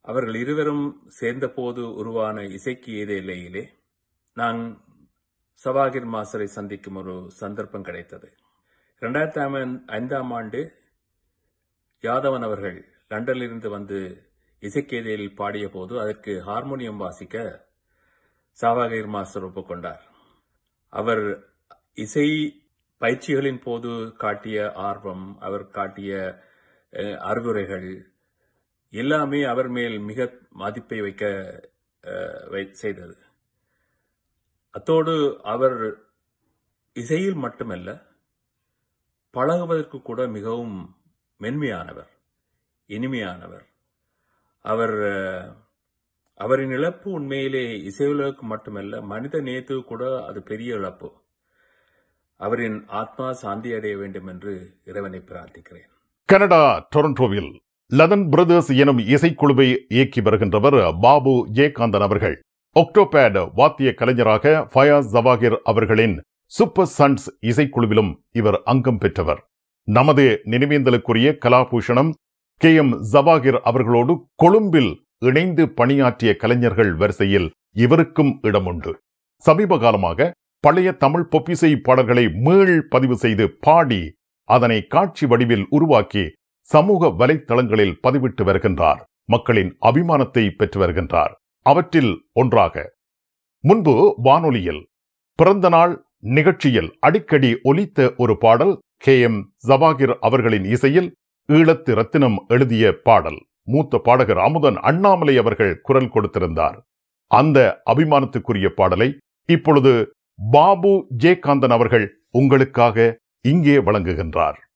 அவர்கள் இருவரும் சேர்ந்தபோது உருவான இசைக்கு ஏதேலையிலே நான் சவாகிர் மாஸ்டரை சந்திக்கும் ஒரு சந்தர்ப்பம் கிடைத்தது இரண்டாயிரத்தி ஐந்தாம் ஆண்டு யாதவன் அவர்கள் லண்டனிலிருந்து வந்து இசைக்கேதையில் பாடிய போது அதற்கு ஹார்மோனியம் வாசிக்க சாவாகிர் மாஸ்டர் ஒப்புக்கொண்டார் அவர் இசை பயிற்சிகளின் போது காட்டிய ஆர்வம் அவர் காட்டிய அஹ், அறிவுரைகள் எல்லாமே அவர் மேல் மிக மதிப்பை வைக்க அஹ், வை- செய்தது அத்தோடு அவர் இசையில் மட்டுமல்ல பழகுவதற்கு கூட மிகவும் மென்மையானவர் இனிமையானவர் அவர் அஹ், அவரின் இழப்பு உண்மையிலே இசையுலகுக்கு மட்டுமல்ல மனித நேயத்துக்கு கூட அது பெரிய இழப்பு அவரின் ஆத்மா சாந்தி அடைய வேண்டும் என்று இறைவனை பிரார்த்திக்கிறேன் கனடா டொரண்டோவில் லதன் பிரதர்ஸ் எனும் இசைக்குழுவை இயக்கி வருகின்றவர் பாபு ஜெயகாந்தன் அவர்கள் ஒக்டோபேட் வாத்திய கலைஞராக ஃபயாஸ் ஜவாகிர் அவர்களின் சூப்பர் சன்ஸ் இசைக்குழுவிலும் இவர் அங்கம் பெற்றவர் நமது நினைவேந்தலுக்குரிய கலாபூஷணம் கே எம் ஜவாகிர் அவர்களோடு கொழும்பில் இணைந்து பணியாற்றிய கலைஞர்கள் வரிசையில் இவருக்கும் இடமுண்டு சமீப காலமாக பழைய தமிழ் பொப்பிசை பாடல்களை மீள் பதிவு செய்து பாடி அதனை காட்சி வடிவில் உருவாக்கி சமூக வலைத்தளங்களில் பதிவிட்டு வருகின்றார் மக்களின் அபிமானத்தை பெற்று வருகின்றார் அவற்றில் ஒன்றாக முன்பு வானொலியில் பிறந்த நாள் நிகழ்ச்சியில் அடிக்கடி ஒலித்த ஒரு பாடல் கே எம் ஜவாகிர் அவர்களின் இசையில் ஈழத்து ரத்தினம் எழுதிய பாடல் மூத்த பாடகர் அமுதன் அண்ணாமலை அவர்கள் குரல் கொடுத்திருந்தார் அந்த அபிமானத்துக்குரிய பாடலை இப்பொழுது பாபு ஜெயகாந்தன் அவர்கள் உங்களுக்காக இங்கே வழங்குகின்றார்